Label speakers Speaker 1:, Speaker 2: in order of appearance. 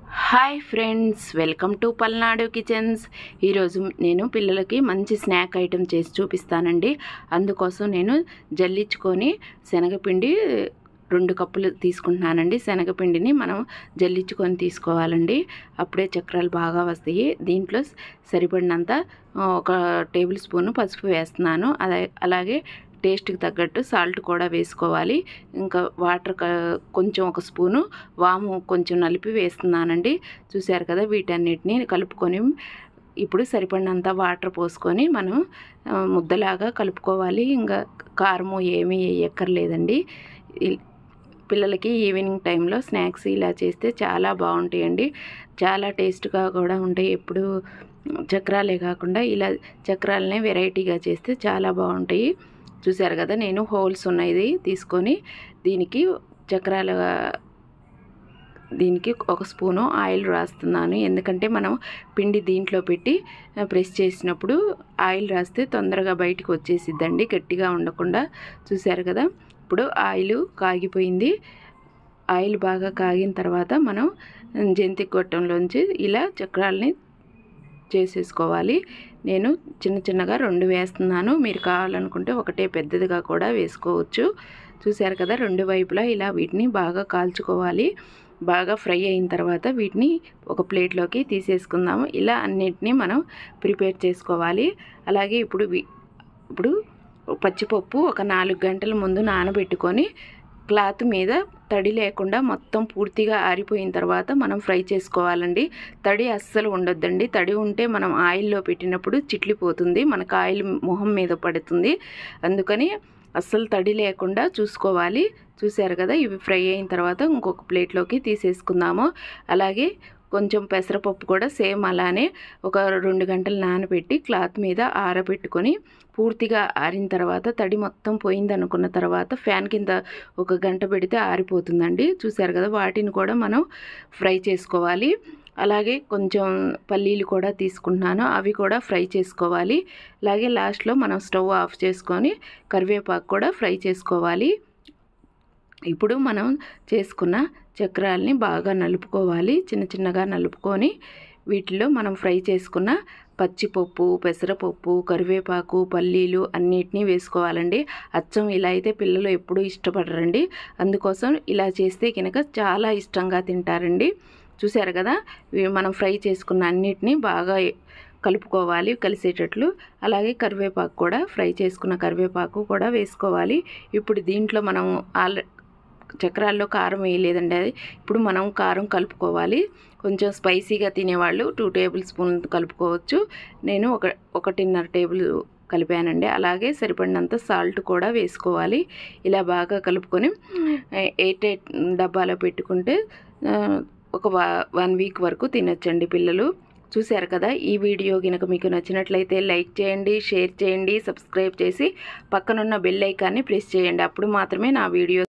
Speaker 1: hi friends welcome to Palnadu kitchens ఈరోజు నేను పిల్లలకి మంచి స్నాక్ ఐటెం చేసి చూపిస్తానండి అందుకోసం నేను జల్లించుకొని శనగపిండి రెండు కప్పులు తీసుకుంటున్నానండి శనగపిండిని మనం జల్లించుకొని తీసుకోవాలండి అప్పుడే చక్రాలు బాగా వస్తాయి దీంట్లో సరిపడినంత ఆ, ఒక టేబుల్ స్పూన్ పసుపు వేస్తున్నాను అలా అలాగే టేస్ట్కి తగ్గట్టు సాల్ట్ కూడా వేసుకోవాలి ఇంకా వాటర్ క- కొంచెం ఒక స్పూను వాము కొంచెం నలిపి వేస్తున్నానండి చూశారు కదా వీటన్నిటిని కలుపుకొని ఇప్పుడు సరిపడినంత వాటర్ పోసుకొని మనం ఆ, ముద్దలాగా కలుపుకోవాలి ఇంకా కారము ఏమీ వేయక్కర్లేదండి ఇ- పిల్లలకి ఈవినింగ్ టైంలో స్నాక్స్ ఇలా చేస్తే చాలా బాగుంటాయండి చాలా టేస్ట్గా కూడా ఉంటాయి ఎప్పుడు చక్రాలే కాకుండా ఇలా చక్రాలనే వెరైటీగా చేస్తే చాలా బాగుంటాయి చూశారు కదా నేను హోల్స్ ఉన్నది తీసుకొని దీనికి చక్రాల దీనికి ఒక స్పూను ఆయిల్ రాస్తున్నాను ఎందుకంటే మనం పిండి దీంట్లో పెట్టి ఆ, ప్రెస్ చేసినప్పుడు ఆయిల్ రాస్తే తొందరగా బయటికి వచ్చేసిద్దండి గట్టిగా ఉండకుండా చూశారు కదా ఇప్పుడు ఆయిల్ కాగిపోయింది ఆయిల్ బాగా కాగిన తర్వాత మనం జంతి గొట్టంలోంచి ఇలా చక్రాలని చేసేసుకోవాలి నేను చిన్న చిన్నగా రెండు వేస్తున్నాను మీరు కావాలనుకుంటే ఒకటే పెద్దదిగా కూడా వేసుకోవచ్చు చూశారు కదా రెండు వైపులా ఇలా వీటిని బాగా కాల్చుకోవాలి బాగా ఫ్రై అయిన తర్వాత వీటిని ఒక ప్లేట్లోకి తీసేసుకుందాము ఇలా అన్నిటినీ మనం ప్రిపేర్ చేసుకోవాలి అలాగే ఇప్పుడు వి- ఇప్పుడు పచ్చిపప్పు ఒక నాలుగు గంటల ముందు నానబెట్టుకొని క్లాత్ మీద తడి లేకుండా మొత్తం పూర్తిగా ఆరిపోయిన తర్వాత మనం ఫ్రై చేసుకోవాలండి తడి అస్సలు ఉండొద్దండి తడి ఉంటే మనం ఆయిల్లో పెట్టినప్పుడు చిట్లిపోతుంది మనకు ఆయిల్ మొహం మీద పడుతుంది అందుకని అస్సలు తడి లేకుండా చూసుకోవాలి చూశారు కదా ఇవి ఫ్రై అయిన తర్వాత ఇంకొక ప్లేట్లోకి తీసేసుకుందాము అలాగే కొంచెం పెసరపప్పు కూడా సేమ్ అలానే ఒక రెండు గంటలు నానబెట్టి క్లాత్ మీద ఆరబెట్టుకొని పూర్తిగా ఆరిన తర్వాత తడి మొత్తం పోయింది అనుకున్న తర్వాత ఫ్యాన్ కింద ఒక గంట పెడితే ఆరిపోతుందండి చూశారు కదా వాటిని కూడా మనం ఫ్రై చేసుకోవాలి అలాగే కొంచెం పల్లీలు కూడా తీసుకుంటున్నాను అవి కూడా ఫ్రై చేసుకోవాలి అలాగే లాస్ట్లో మనం స్టవ్ ఆఫ్ చేసుకొని కరివేపాకు కూడా ఫ్రై చేసుకోవాలి ఇప్పుడు మనం చేసుకున్న చక్రాల్ని బాగా నలుపుకోవాలి చిన్న చిన్నగా నలుపుకొని వీటిలో మనం ఫ్రై చేసుకున్న పచ్చిపప్పు పెసరపప్పు కరివేపాకు పల్లీలు అన్నిటినీ వేసుకోవాలండి అచ్చం ఇలా అయితే పిల్లలు ఎప్పుడూ ఇష్టపడరండి అందుకోసం ఇలా చేస్తే కనుక చాలా ఇష్టంగా తింటారండి చూశారు కదా ఇవి మనం ఫ్రై చేసుకున్న అన్నిటినీ బాగా కలుపుకోవాలి కలిసేటట్లు అలాగే కరివేపాకు కూడా ఫ్రై చేసుకున్న కరివేపాకు కూడా వేసుకోవాలి ఇప్పుడు దీంట్లో మనం ఆల్ చక్రాల్లో కారం వేయలేదండి అది ఇప్పుడు మనం కారం కలుపుకోవాలి కొంచెం స్పైసీగా తినేవాళ్ళు టూ టేబుల్ స్పూన్ కలుపుకోవచ్చు నేను ఒక ఒకటిన్నర టేబుల్ కలిపానండి అలాగే సరిపడినంత సాల్ట్ కూడా వేసుకోవాలి ఇలా బాగా కలుపుకొని ఎయిట్ ఎయిట్ డబ్బాలో పెట్టుకుంటే ఆ, ఒక వన్ వీక్ వరకు తినొచ్చండి పిల్లలు చూశారు కదా ఈ వీడియో కనుక మీకు నచ్చినట్లయితే లైక్ చేయండి షేర్ చేయండి సబ్స్క్రైబ్ చేసి పక్కనున్న బెల్ ఐకాన్ని ప్రెస్ చేయండి అప్పుడు మాత్రమే నా వీడియో